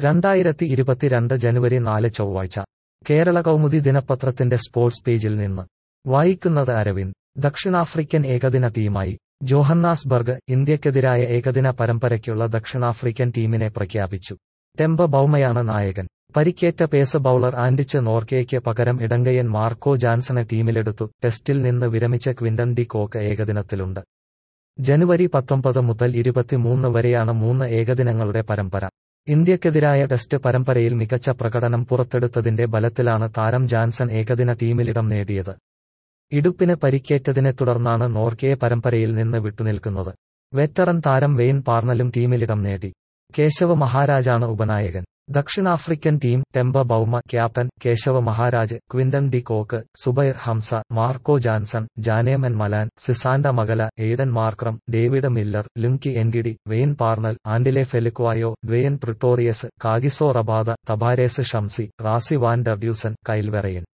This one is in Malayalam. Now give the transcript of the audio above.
രണ്ടായിരത്തി ഇരുപത്തിരണ്ട് ജനുവരി നാല് ചൊവ്വാഴ്ച കേരള കൗമുദി ദിനപത്രത്തിന്റെ സ്പോർട്സ് പേജിൽ നിന്ന് വായിക്കുന്നത് അരവിന്ദ് ദക്ഷിണാഫ്രിക്കൻ ഏകദിന ടീമായി ജോഹന്നാസ്ബർഗ് ഇന്ത്യക്കെതിരായ ഏകദിന പരമ്പരയ്ക്കുള്ള ദക്ഷിണാഫ്രിക്കൻ ടീമിനെ പ്രഖ്യാപിച്ചു ടെമ്പ ബൌമയാണ് നായകൻ പരിക്കേറ്റ പേസ് ബൌളർ ആൻഡിച്ച് നോർക്കയ്ക്ക് പകരം ഇടങ്കയൻ മാർക്കോ ജാൻസനെ ടീമിലെടുത്തു ടെസ്റ്റിൽ നിന്ന് വിരമിച്ച ക്വിന്റൻ ഡി കോക്ക് ഏകദിനത്തിലുണ്ട് ജനുവരി പത്തൊമ്പത് മുതൽ ഇരുപത്തിമൂന്ന് വരെയാണ് മൂന്ന് ഏകദിനങ്ങളുടെ പരമ്പര ഇന്ത്യക്കെതിരായ ടെസ്റ്റ് പരമ്പരയിൽ മികച്ച പ്രകടനം പുറത്തെടുത്തതിന്റെ ബലത്തിലാണ് താരം ജാൻസൺ ഏകദിന ടീമിലിടം നേടിയത് ഇടുപ്പിന് പരിക്കേറ്റതിനെ തുടർന്നാണ് നോർക്കയെ പരമ്പരയിൽ നിന്ന് വിട്ടുനിൽക്കുന്നത് വെറ്ററൻ താരം വെയിൻ പാർണലും ടീമിലിടം നേടി കേശവ മഹാരാജാണ് ഉപനായകൻ ദക്ഷിണാഫ്രിക്കൻ team Temba Bavuma captain Keshav Maharaj Quinton de Kock Zubayr Hamza Marco Jansen Janneman Malan Sisanda Magala Aiden Markram David Miller Lungi Ngidi Wayne Parnell Andile Phehlukwayo Dwaine Pretorius Kagiso Rabada Tabraiz Shamsi Rassie van der Dussen കൈൽവെറയൻ